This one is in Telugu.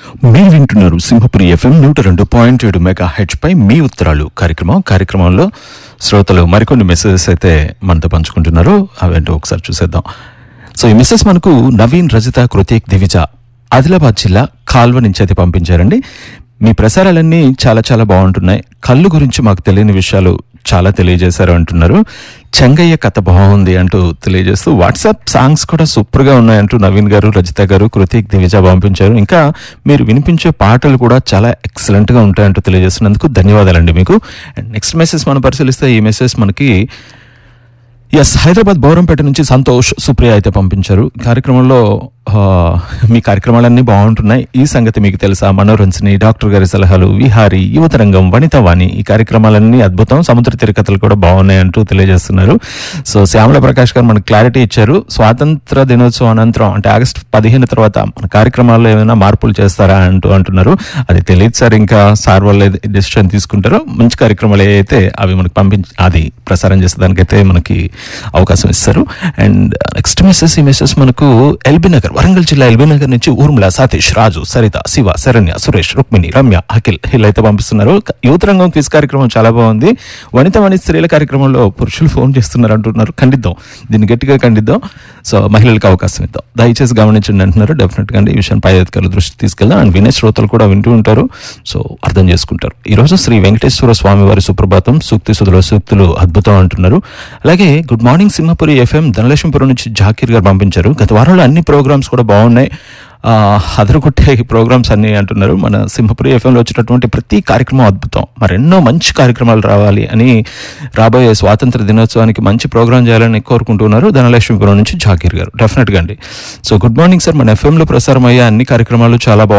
మీరు వింటున్నారు సింహపురి ఎఫ్ఎం నూట రెండు పాయింట్ ఏడు మెగా హెచ్ పై మీ ఉత్తరాలు కార్యక్రమం కార్యక్రమంలో శ్రోతలు మరికొన్ని మెసేజెస్ అయితే మనతో పంచుకుంటున్నారు అవేంటో ఒకసారి చూసేద్దాం సో ఈ మెసేజ్ మనకు నవీన్ రజిత కృతిక్ దివిజ ఆదిలాబాద్ జిల్లా కాల్వ నుంచి అయితే పంపించారండి మీ ప్రసారాలన్నీ చాలా చాలా బాగుంటున్నాయి కళ్ళు గురించి మాకు తెలియని విషయాలు చాలా తెలియజేశారు అంటున్నారు చెంగయ్య కథ బాగుంది అంటూ తెలియజేస్తూ వాట్సాప్ సాంగ్స్ కూడా సూపర్ గా ఉన్నాయంటూ నవీన్ గారు రజిత గారు కృతిక్ దివిజ పంపించారు ఇంకా మీరు వినిపించే పాటలు కూడా చాలా ఎక్సలెంట్ గా ఉంటాయంటూ తెలియజేస్తున్నందుకు ధన్యవాదాలండి మీకు అండ్ నెక్స్ట్ మెసేజ్ మనం పరిశీలిస్తే ఈ మెసేజ్ మనకి ఎస్ హైదరాబాద్ బౌరంపేట నుంచి సంతోష్ సుప్రియ అయితే పంపించారు కార్యక్రమంలో ఆ, మీ కార్యక్రమాలన్నీ బాగుంటున్నాయి ఈ సంగతి మీకు తెలుసా మనోరంజని డాక్టర్ గారి సలహాలు విహారీ యువతరంగం వనితవాణి ఈ కార్యక్రమాలన్నీ అద్భుతం సముద్ర తిరకథలు కూడా బాగున్నాయి అంటూ తెలియజేస్తున్నారు సో శ్యామల ప్రకాష్ గారు మనకు క్లారిటీ ఇచ్చారు స్వాతంత్ర దినోత్సవం అనంతరం అంటే ఆగస్టు పదిహేను తర్వాత మన కార్యక్రమాల్లో ఏమైనా మార్పులు చేస్తారా అంటూ అంటున్నారు అది తెలియదు సార్ ఇంకా సార్ వాళ్ళే డెసిషన్ తీసుకుంటారో మంచి కార్యక్రమాలు అయితే అవి మనకు పంపించి అది ప్రసారం చేసేదానికైతే మనకి అవకాశం ఇస్తారు అండ్ నెక్స్ట్ మెసేజ్ ఈ మెసేజ్ మనకు ఎల్బీ నగర్ వరంగల్ జిల్లా ఎల్బీ నగర్ నుంచి ఊర్మిళ సతీష్ రాజు సరిత శివ శరణ్య సురేష్ రుక్మిణి రమ్య అఖిల్ వీళ్ళు అయితే పంపిస్తున్నారు యువత రంగం క్విజ్ కార్యక్రమం చాలా బాగుంది వనిత వని స్త్రీల కార్యక్రమంలో పురుషులు ఫోన్ చేస్తున్నారు అంటున్నారు ఖండిద్దాం దీన్ని గట్టిగా ఖండిద్దాం సో మహిళలకు అవకాశం ఇద్దాం దయచేసి గమనించండి అంటున్నారు డెఫినెట్ గా ఈ విషయం పై అధికారుల దృష్టి తీసుకెళ్దాం అండ్ వినే శ్రోతలు కూడా వింటూ ఉంటారు సో అర్థం చేసుకుంటారు ఈ రోజు శ్రీ వెంకటేశ్వర స్వామి వారి సుప్రభాతం సూక్తి సుధుల సూక్తులు అద్భుతం అంటున్నారు అలాగే good morning Simhapuri FM Dhanalakshmipuram నుంచి జాకీర్ గారు పంపించారు గత వారంలో అన్ని ప్రోగ్రామ్స్ కూడా బాగున్నాయి ఆ, అదరగొట్టే ప్రోగ్రామ్స్ అన్ని అంటున్నారు మన సింహపురి ఎఫ్ఎంలో వచ్చినటువంటి ప్రతి కార్యక్రమం అద్భుతం మరెన్నో మంచి కార్యక్రమాలు రావాలి అని రాబోయే స్వాతంత్ర దినోత్సవానికి మంచి ప్రోగ్రామ్ చేయాలని కోరుకుంటున్నారు ధనలక్ష్మీపురం నుంచి జాకీర్ గారు డెఫినెట్గా అండి సో గుడ్ మార్నింగ్ సార్ మన ఎఫ్ఎంలో ప్రసారం అయ్యే అన్ని కార్యక్రమాలు చాలా బాగున్నాయి